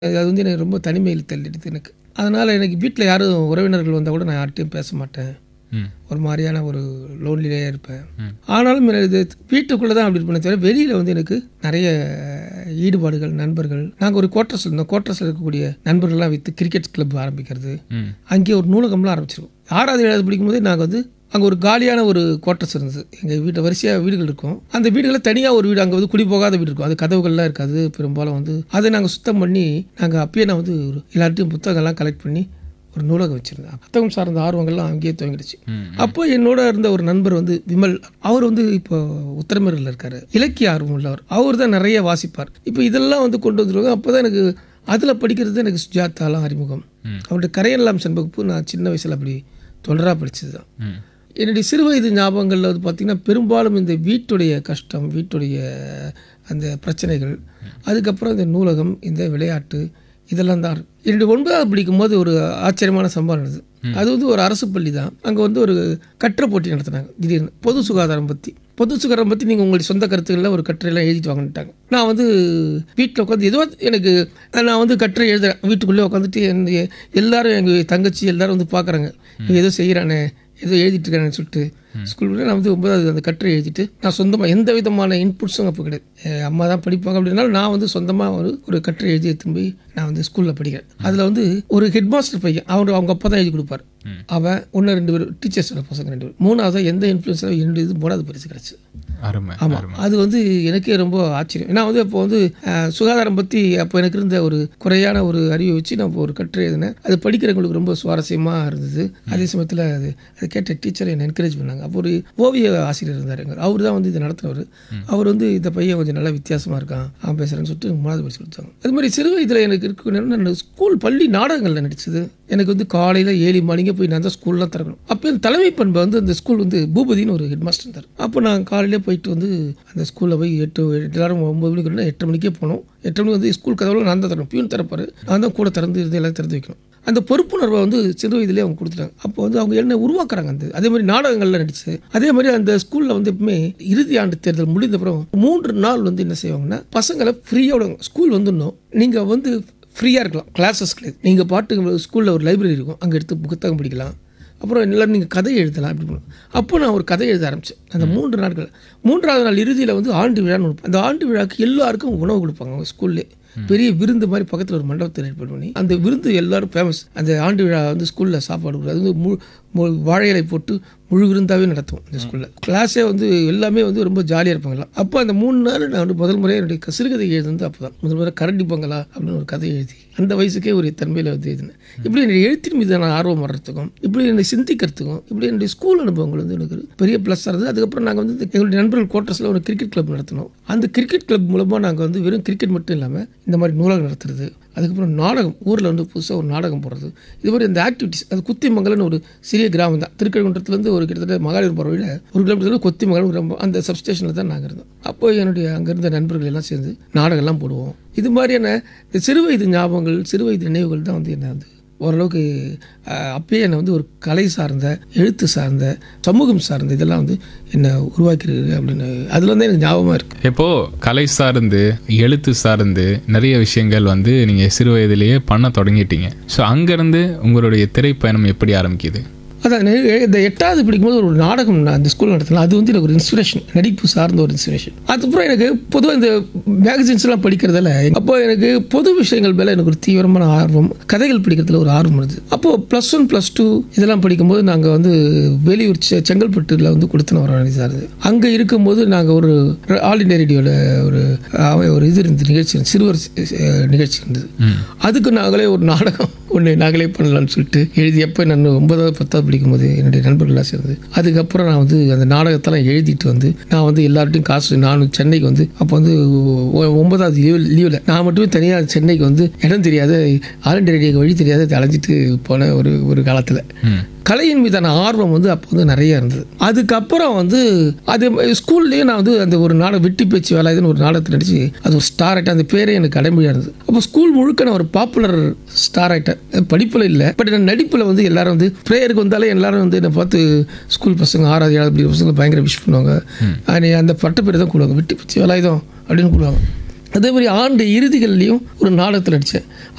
அது வந்து எனக்கு ரொம்ப தனிமையில் தள்ளிடுது எனக்கு அதனால் எனக்கு வீட்டில் யாரும் உறவினர்கள் வந்தால் கூட நான் யார்கிட்டையும் பேச மாட்டேன் ம் ஒரு மாதிரியான ஒரு லோன்லிலே இருப்பேன் ஆனாலும் எனக்கு இது வீட்டுக்குள்ளே தான் அப்படி இருப்பேனே தவிர வெளியில் வந்து எனக்கு நிறைய ஈடுபாடுகள் நண்பர்கள் நாங்கள் ஒரு கோட்டர்ஸ் இருந்தோம் கோட்டர்ஸில் இருக்கக்கூடிய நண்பர்கள்லாம் வைத்து கிரிக்கெட் கிளப் ஆரம்பிக்கிறது ம் அங்கே ஒரு நூலகம்லாம் ஆரம்பிச்சிருக்கோம் ஆறாவது ஏழாவது படிக்கும்போதே நாங்கள் வந்து அங்கே ஒரு காலியான ஒரு குவார்ட்டர்ஸ் இருந்தது எங்கள் வீட்டை வரிசையாக வீடுகள் இருக்கும் அந்த வீடுகளில் தனியாக ஒரு வீடு அங்கே வந்து குடி போகாத வீடு இருக்கும் அது கதவுகள்லாம் இருக்காது பெரும்பாலும் வந்து அதை நாங்கள் சுத்தம் பண்ணி நாங்கள் அப்பயே நான் வந்து ஒரு எல்லார்ட்டையும் புத்தகங்கள்லாம் கலெக்ட் பண்ணி ஒரு நூலகம் வச்சுருந்தேன் புத்தகம் சார்ந்த ஆர்வங்கள்லாம் அங்கேயே துவங்கிடுச்சு ம் அப்போ என்னோட இருந்த ஒரு நண்பர் வந்து விமல் அவர் வந்து இப்போ உத்தரமேரில் இருக்காரு இலக்கிய ஆர்வம் உள்ளவர் அவர் தான் நிறைய வாசிப்பார் இப்போ இதெல்லாம் வந்து கொண்டு வந்துருவாங்க அப்போ தான் எனக்கு அதில் படிக்கிறது எனக்கு சுஜாதாலாம் அறிமுகம் ம். அவருடைய கரையெல்லாம் செண்பகப்பூ நான் சின்ன வயசில் அப்படி தொடராக படித்தது தான் ம் என்னுடைய சிறு வயது ஞாபகங்களில் வந்து பார்த்திங்கன்னா பெரும்பாலும் இந்த வீட்டுடைய கஷ்டம் வீட்டுடைய அந்த பிரச்சனைகள் அதுக்கப்புறம் இந்த நூலகம் இந்த விளையாட்டு இதெல்லாம் தான் இருக்கு. என்னுடைய ஒன்பதாவது படிக்கும் போது ஒரு ஆச்சரியமான சம்பவம் நடந்தது அது வந்து ஒரு அரசு பள்ளி தான் அங்கே வந்து ஒரு கட்டுரை போட்டி நடத்தினாங்க திடீர்னு பொது சுகாதாரம் பற்றி பொது சுகாதாரம் பற்றி நீங்கள் உங்களுடைய சொந்த கருத்துக்களில் ஒரு கட்டுரையெல்லாம் எழுதிட்டு வாங்கிட்டாங்க நான் வந்து வீட்டில் உட்காந்து ஏதோ எனக்கு நான் வந்து கட்டுரை எழுதுறேன் வீட்டுக்குள்ளே உட்காந்துட்டு என்னுடைய எல்லாரும் எங்கள் தங்கச்சி எல்லாரும் வந்து பார்க்குறாங்க ஏதோ செய்கிறானே ஏதோ எழுதிட்டு இருக்கானேன்னு சொல்லிட்டு ஸ்கூலில் நான் வந்து ஒன்பதாவது அந்த கட்டுரை எழுதிட்டு நான் சொந்தமாக எந்த விதமான இன்புட்ஸும் அப்போ கிடையாது என் அம்மா தான் படிப்பாங்க அப்படின்னாலும் நான் வந்து சொந்தமாக ஒரு ஒரு கட்டுரை எழுதி எடுத்துன்னு போய் நான் வந்து ஸ்கூலில் படிக்கிறேன் அதில் வந்து ஒரு ஹெட் மாஸ்டர் பையன் அவர் அவங்க அப்பா தான் எழுதி கொடுப்பார் அவன் ஒன்று ரெண்டு பேர் டீச்சர்ஸோட பசங்க ரெண்டு பேர் மூணாவது எந்த இன்ஃப்ளூயன்ஸில் என்னுடைய இது மூணாவது பரிசு கிடச்சி அருமை ஆமாம் அது வந்து எனக்கே ரொம்ப ஆச்சரியம் நான் வந்து அப்போ வந்து அஹ், சுகாதாரம் பற்றி அப்போ எனக்கு இருந்த ஒரு குறையான ஒரு அறிவை வச்சு நான் இப்போ ஒரு கட்டுரை எழுதினேன் அது படிக்கிறவங்களுக்கு ரொம்ப சுவாரஸ்யமாக இருந்தது அதே சமயத்தில் அது அது கேட்ட டீச்சர் என்னை என்கரேஜ் பண்ணாங்க அப்போ ஒரு ஓவிய ஆசிரியர் இருந்தார் எங்க அவர் தான் வந்து இதை நடத்துனவர் அவர் வந்து இந்த பையன் கொஞ்சம் நல்லா வித்தியாசமாக இருக்கான் அவன் பேசுகிறேன்னு சொல்லிட்டு மூணாவது படிச்சு கொடுத்தாங்க அது மாதிரி சிறு வயதில் எனக்கு இருக்க நேரம் நான் ஸ்கூல் பள்ளி நாடகங்களில் நடிச்சது எனக்கு வந்து காலையில் ஏழு மணிக்கு போய் நான் தான் ஸ்கூல்லாம் திறக்கணும் அப்போ இந்த தலைமை பண்பை வந்து அந்த ஸ்கூல் வந்து பூபதினு ஒரு ஹெட் மாஸ்டர் இருந்தார் அப்போ நான் காலையிலே போயிட்டு வந்து அந்த ஸ்கூலில் போய் எட்டு எல்லாரும் ஒம்பது மணிக்கு வரணும், எட்டு மணிக்கே போனோம் எட்டு மணிக்கு வந்து ஸ்கூல் கதவுல நான் தான் தரணும் பியூன் திறப்பாரு நான் தான் கூட திறந்து இருந்து எல்லாம் திறந்து வைக்கணும் அந்த பொறுப்புணர்வை வந்து சிறு வயதிலே அவங்க கொடுத்துட்டாங்க அப்போ வந்து அவங்க என்ன உருவாக்குறாங்க அந்த அதே மாதிரி நாடகங்களில் நடிச்சு அதே மாதிரி அந்த ஸ்கூலில் வந்து எப்பவுமே இறுதி ஆண்டு தேர்தல் முடிந்த அப்புறம் மூன்று நாள் வந்து என்ன செய்வாங்கன்னா பசங்களை ஃப்ரீயாக விடுவாங்க ஸ்கூல் வந்துடணும் நீங்கள் வந்து ஃப்ரீயாக இருக்கலாம் கிளாஸஸ் கிடையாது நீங்கள் பாட்டுக்கு ஸ்கூலில் ஒரு லைப்ரரி இருக்கும் அங்கே எடுத்து புத்தகம் படிக்கலாம் அப்புறம் எல்லாரும் நீங்கள் கதை எழுதலாம் அப்படி பண்ணுவோம் அப்போ நான் ஒரு கதை எழுத ஆரம்பித்தேன் அந்த மூன்று நாட்கள் மூன்றாவது நாள் இறுதியில் வந்து ஆண்டு விழான்னு ஒன்று. அந்த ஆண்டு விழாக்கு எல்லாருக்கும் உணவு கொடுப்பாங்க அவங்க ஸ்கூல்லே பெரிய விருந்து மாதிரி பக்கத்தில் ஒரு மண்டபத்தை ஏற்பாடு பண்ணி அந்த விருந்து எல்லாரும் ஃபேமஸ் அந்த ஆண்டு விழா வந்து ஸ்கூலில் சாப்பாடு கொடுக்குறது அது வந்து மு மு- வாழை இலை போட்டு முழு விருந்தாவே நடத்துவோம் இந்த ஸ்கூலில் கிளாஸே வந்து எல்லாமே வந்து ரொம்ப ஜாலியாக இருப்பாங்க எல்லாம் அப்போ அந்த மூணு நாள் நான் வந்து முதல் முறையாக என்னுடைய க- சிறுகதை எழுதுனது அப்போ தான் முதல் முறை கரண்டி பங்களா அப்படின்னு ஒரு கதை எழுதி அந்த வயசுக்கே ஒரு தன்மையில் வந்து எழுதினேன் இப்படி என்னுடைய எழுத்தின் மீது நான் ஆர்வம் வர்றதுக்கும் இப்படி என்னை சிந்திக்கிறதுக்கும் இப்படி என்னுடைய ஸ்கூல் அனுபவங்கள் வந்து எனக்கு ஒரு பெரிய ப்ளஸ்ஸாக இருந்தது அதுக்கப்புறம் நாங்கள் வந்து எங்களுடைய நண்பர்கள் குவார்ட்டர்ஸில் ஒரு கிரிக்கெட் கிளப் நடத்தினோம் அந்த கிரிக்கெட் கிளப் மூலமாக நாங்கள் வந்து வெறும் கிரிக்கெட் மட்டும் இல்லாமல் இந்த மாதிரி நூலகம் நடத்துறது அதுக்கப்புறம் நாடகம் ஊரில் வந்து புதுசாக ஒரு நாடகம் போடுறது இது மாதிரி இந்த ஆக்டிவிட்டிஸ் அது குத்திமங்கலம்னு ஒரு சிறிய கிராமம் தான் திருக்கழுகுன்றத்துலேருந்து ஒரு கிட்டத்தட்ட மகாலிபுரம் போகிற வழியில் ஒரு கிலோமீட்டர் கொத்திமங்கலம் கிராமம் அந்த சப்ஸ்டேஷனில் தான் நாங்கள் இருந்தோம் அப்போ என்னுடைய அங்கே இருந்த நண்பர்கள் எல்லாம் சேர்ந்து நாடகம்லாம் போடுவோம் இது மாதிரியான இந்த சிறு வயது ஞாபகங்கள் சிறு வயது நினைவுகள் தான் வந்து என்ன வந்து ஓரளவுக்கு அஹ், அப்பயே என்னை வந்து ஒரு கலை சார்ந்த எழுத்து சார்ந்த சமூகம் சார்ந்த இதெல்லாம் வந்து என்னை உருவாக்கிருக்கு அப்படின்னு அதில் வந்து எனக்கு ஞாபகமாக இருக்குது இப்போ கலை சார்ந்து எழுத்து சார்ந்து நிறைய விஷயங்கள் வந்து நீங்க சிறு வயதிலேயே பண்ண தொடங்கிட்டீங்க ஸோ அங்கிருந்து உங்களுடைய திரைப்பயணம் எப்படி ஆரம்பிக்குது அதான் நெ- இந்த எட்டாவது படிக்கும்போது ஒரு நாடகம் நான் அந்த ஸ்கூலில் நடத்தினேன் அது வந்து எனக்கு ஒரு இன்ஸ்பிரேஷன் நடிப்பு சார்ந்த ஒரு இன்ஸ்பிரேஷன் அதுக்கப்புறம் எனக்கு பொதுவாக இந்த மேகசின்ஸ்லாம் படிக்கிறதால அப்போ எனக்கு பொது விஷயங்கள் மேலே எனக்கு ஒரு தீவிரமான ஆர்வம் கதைகள் படிக்கிறதுல ஒரு ஆர்வம் இருந்தது அப்போது ப்ளஸ் ஒன் ப்ளஸ் டூ இதெல்லாம் படிக்கும்போது நாங்கள் வந்து வெளியூர் செ- செங்கல்பட்டுல வந்து கொடுத்தன ஒரு சார் அங்கே இருக்கும்போது நாங்கள் ஒரு ஆல் இண்டியா ரேடியோவில் ஒரு அஹ், ஒரு இது இருந்தது நிகழ்ச்சி இருந்தது, சிறுவர் அஹ், நிகழ்ச்சி இருந்தது அதுக்கு நாங்களே ஒரு நாடகம் ஒன்று நாங்களே பண்ணலாம்னு சொல்லிட்டு எழுதி எப்போ நான் ஒன்பதாவது பத்தாவது படிக்கும்போது என்னுடைய நண்பர்களாக சேர்ந்து அதுக்கப்புறம் நான் வந்து அந்த நாடகத்தெல்லாம் எழுதிட்டு வந்து நான் வந்து எல்லார்ட்டையும் காசு நான் சென்னைக்கு வந்து அப்போ வந்து ஒ- ஒன்பதாவது லீவ் லீவில் நான் மட்டுமே தனியாக சென்னைக்கு வந்து இடம் தெரியாத ஆல் இண்டியா ரேடியோக்கு வழி தெரியாத அலைஞ்சிட்டு போன ஒரு ஒரு காலத்தில் ம் கலையின் மீதான ஆர்வம் வந்து அப்போ வந்து நிறைய இருந்தது அதுக்கப்புறம் வந்து அது ஸ்கூல்லேயே நான் வந்து அந்த ஒரு நாடகம் வெட்டி பேச்சு வேலாயுதுன்னு ஒரு நாடகத்தை நடிச்சு அது ஒரு ஸ்டார் ஆகிட்டேன் அந்த பேரே எனக்கு அடைமொழியாக இருந்தது அப்போ ஸ்கூல் முழுக்க நான் ஒரு பாப்புலர் ஸ்டார் ஆகிட்டேன் படிப்பில் இல்லை பட் நான் நடிப்பில் வந்து எல்லாரும் வந்து ப்ரேயருக்கு வந்தாலே எல்லாரும் வந்து என்னை பார்த்து ஸ்கூல் பசங்க ஆறாவது ஏழாவது படிக்கிற பசங்க பயங்கர விஷ் பண்ணுவாங்க அது அந்த பட்டப்பேர் தான் கூடுவாங்க வெட்டி பேச்சு வேலாயுதம் அப்படின்னு கூடுவாங்க அதே மாதிரி ஆண்டு இறுதிகள்லையும் ஒரு நாடகத்தில் நடித்தேன்